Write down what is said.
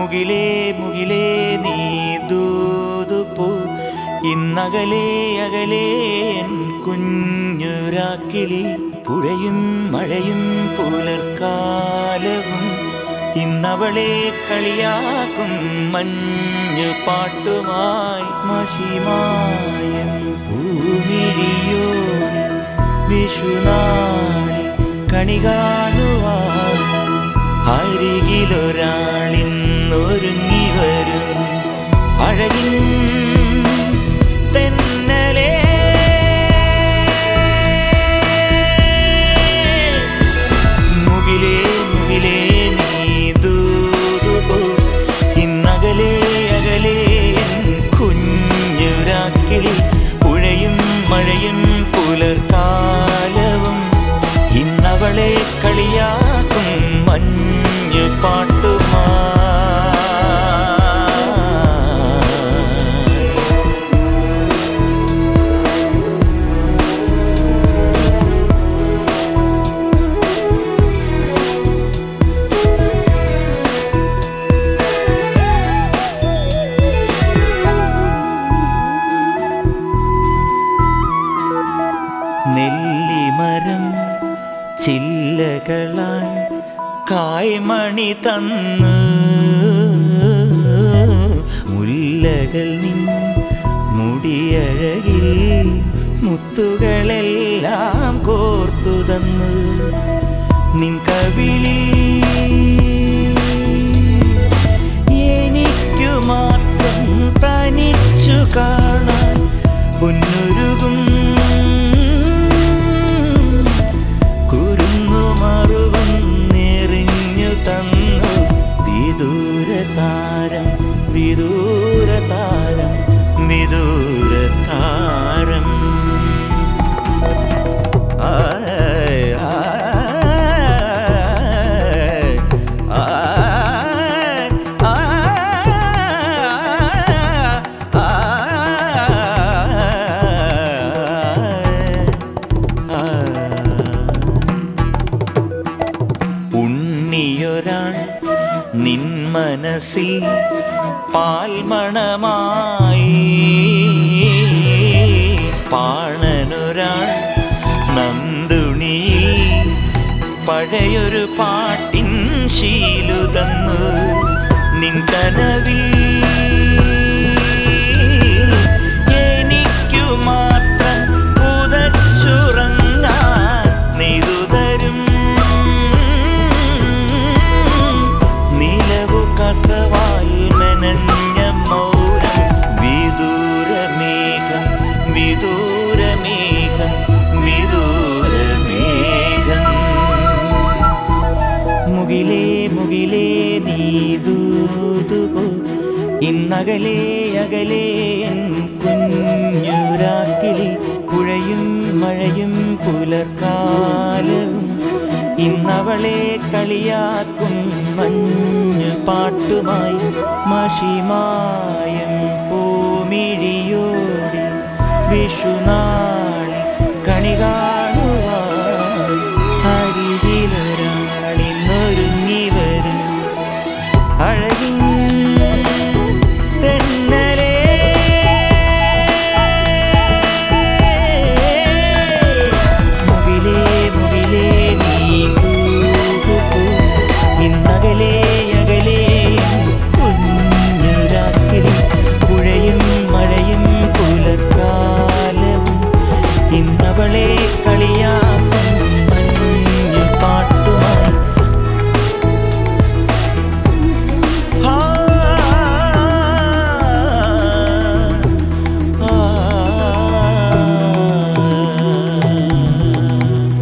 മുകിലേ മുകിലേ നീ ദൂതുപോ ഇന്നകലേ അകലേ എൻ കുഞ്ഞുരാക്കിളി പുഴയും മഴയും പുലർക്കാലവും ഇന്നവളെ കളിയാക്കും മഞ്ഞു പാട്ടുമായി മഷിമായം ഭൂമിഴിയോടി വിഷുനാളിൽ കണി കാണുവാൻ അരികിലൊരാളിന്നൊരുങ്ങി വരും അഴകിൻ തെന്നലേ മുകിലേ മുകിലേ നീ ദൂതുപോ ഇന്നകലേ അകലേ എൻ കുഞ്ഞുരാക്കിളി പുഴയും മഴയും പുലർക്കാലവും ഇന്നവളെ കളിയാക്കും മഞ്ഞു പാട്ടുമാ നെല്ലിമരം ചില്ലകളാൽ കായ്മണി തന്ന് മുല്ലകൾ നിൻ മുടിയഴകിൽ മുത്തുകളെല്ലാം കോർത്തു തന്ന് നിൻ കവിളിൽ എനിക്കു മാത്രം തനിച്ചു കാണാൻ പൊന്നുരുകും കുരുന്നു മറുവൻ നെറിഞ്ഞു തന്നു വിദൂര താരം വിദൂര താരം വിദൂര താരം ആയ് ആയ് ആയ് ഉണ്ണിയൊരാൾ നിൻ മനസ്സിൽ പാൽമണമായി പാണനൊരാൾ നന്ദുണി പഴയൊരു പാട്ടിൻ ശീലു തന്നു നിൻ കനവിൽ എനിക്കു മാത്രം പുതച്ചുറങ്ങാൻ നെയ്തുതരും നിലവു കസവാൽ മെനഞ്ഞ മൗനം വിദൂരമേഘം വിദൂരമേഘം വിദൂരമേഘം മുകിലേ മുകിലേ നീ ദൂതുപോ ഇന്നകലേ അകലേ എൻ കുഞ്ഞുരാക്കിളി പുഴയും മഴയും പുലർക്കാലവും ഇന്നവളെ കളിയാക്കും മഞ്ഞു പാട്ടുമായി മഷിമായം പൂമിഴിയോടി വിഷുനാളി കണി കാണുവാൻ അരികിലൊരാളിന്നൊരുങ്ങി വരും അഴകിൻ തെന്നലേ മുകിലേ മുകിലേ നീ തൂകുപോ ഇന്നകലേ അകലേ കുഞ്ഞുരാക്കിളി പുഴയും മഴയും പുലർക്കാലവും ഇന്നവളെ കളിയാക്കും മഞ്ഞു പാട്ടുമായി ആ ആ